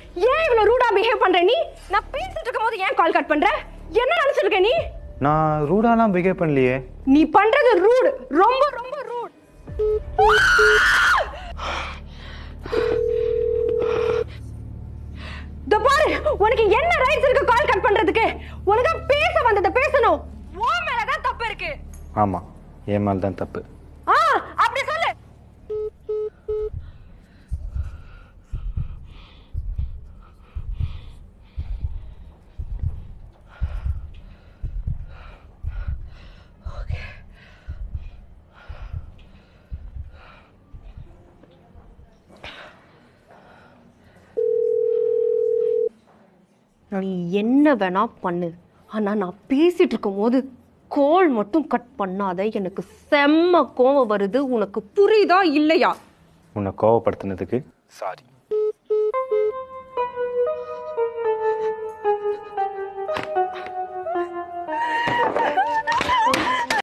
ஏன் இவ்வளவு ரூடா பிஹேவ் பண்ற நீ நான் பேசிட்டு இருக்கும்போது ஏன் கால் கட் பண்ற என்ன நினைச்சிருக்க நீ நான் ரூடாலாம் பிஹேவ் பண்ணலையே நீ பண்றது ரூட் ரொம்ப ரொம்ப ரூட் பாரு உனக்கு என்ன ரைட்ஸ் இருக்கு கால் கட் பண்றதுக்கு உனக்கு பேச வந்ததை பேசணும் உன் மேலதான் தப்பு இருக்கு ஆமாம் என் மேல் தான் தப்பு ஆ அப்படி சொல்லு நீ என்ன வேணா பண்ணு ஆனா நான் பேசிட்டு இருக்கும்போது கோல் மட்டும் கட் பண்ணாத எனக்கு செம்ம கோவம் வருது உனக்கு புரியுதா இல்லையா உன்னை கோவப்படுத்தினதுக்கு சாரி